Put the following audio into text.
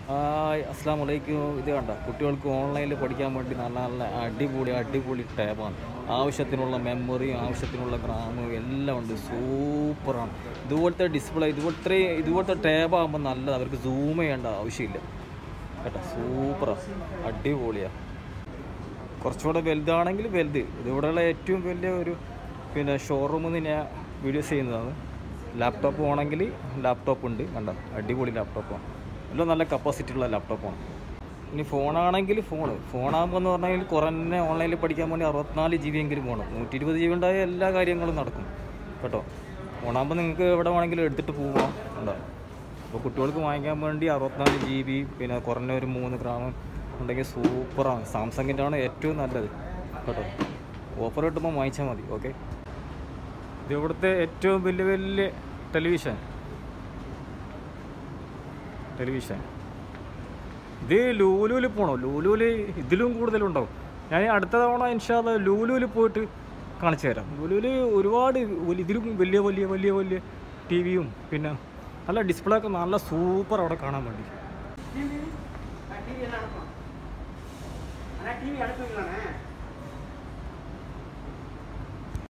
hi അസ്സാം വലൈക്കും ഇത് കണ്ട കുട്ടികൾക്ക് ഓൺലൈനിൽ പഠിക്കാൻ വേണ്ടി നല്ല നല്ല അടിപൊളി അടിപൊളി ടാബാണ് ആവശ്യത്തിനുള്ള മെമ്മറി ആവശ്യത്തിനുള്ള ഗ്രാമ് എല്ലാം ഉണ്ട് സൂപ്പറാണ് ഇതുപോലത്തെ ഡിസ്പ്ലേ ഇതുപോലത്തെ ഇതുപോലത്തെ ടാബാകുമ്പോൾ നല്ലത് അവർക്ക് സൂം ചെയ്യേണ്ട ആവശ്യമില്ല കേട്ടോ സൂപ്പറാണ് അടിപൊളിയാണ് കുറച്ചുകൂടെ വലുതാണെങ്കിൽ വലുത് ഇതിവിടെയുള്ള ഏറ്റവും വലിയ ഒരു പിന്നെ ഷോറൂമിൽ നിന്ന് ഞാൻ വീഡിയോസ് ചെയ്യുന്നതാണ് ലാപ്ടോപ്പ് വേണമെങ്കിൽ ലാപ്ടോപ്പ് ഉണ്ട് കണ്ടോ അടിപൊളി ലാപ്ടോപ്പാണ് എല്ലാം നല്ല കപ്പാസിറ്റി ഉള്ള ലാപ്ടോപ്പാണ് ഇനി ഫോണാണെങ്കിൽ ഫോൺ ഫോണാകുമ്പോൾ എന്ന് പറഞ്ഞാൽ കുറഞ്ഞ ഓൺലൈനിൽ പഠിക്കാൻ വേണ്ടി അറുപത്തിനാല് ജി ബി എങ്കിലും വേണം നൂറ്റി ഇരുപത് ജി ബി ഉണ്ടായ എല്ലാ കാര്യങ്ങളും നടക്കും കേട്ടോ ഫോണാകുമ്പോൾ നിങ്ങൾക്ക് എവിടെ വേണമെങ്കിലും എടുത്തിട്ട് പോവാം ഉണ്ടോ അപ്പോൾ കുട്ടികൾക്ക് വാങ്ങിക്കാൻ വേണ്ടി അറുപത്തിനാല് ജി ബി പിന്നെ കുറഞ്ഞ ഒരു മൂന്ന് ഗ്രാം ഉണ്ടെങ്കിൽ സൂപ്പറാണ് സാംസങ്ങിൻ്റെ ആണ് ഏറ്റവും നല്ലത് കേട്ടോ ഓഫർ കിട്ടുമ്പോൾ വാങ്ങിച്ചാൽ മതി ഓക്കെ ഇത് ഇവിടുത്തെ ഏറ്റവും വലിയ വലിയ ടെലിവിഷൻ ടെലിവിഷൻ ഇത് ലൂലുവിൽ പോകണോ ലൂലുവിൽ ഇതിലും കൂടുതലുണ്ടാവും ഞാൻ അടുത്ത തവണ ഇൻഷാല്ല ലൂലുവിൽ പോയിട്ട് കാണിച്ചു തരാം ലൂലുവിൽ ഒരുപാട് വലിയ- ഇതിലും വലിയ വലിയ വലിയ വലിയ ടി വിയും പിന്നെ നല്ല ഡിസ്പ്ലേ ഒക്കെ നല്ല സൂപ്പർ അവിടെ കാണാൻ വേണ്ടി டிவி டிவி அனுப்பலாம் டிவி அனுப்புவீங்களாண்ணே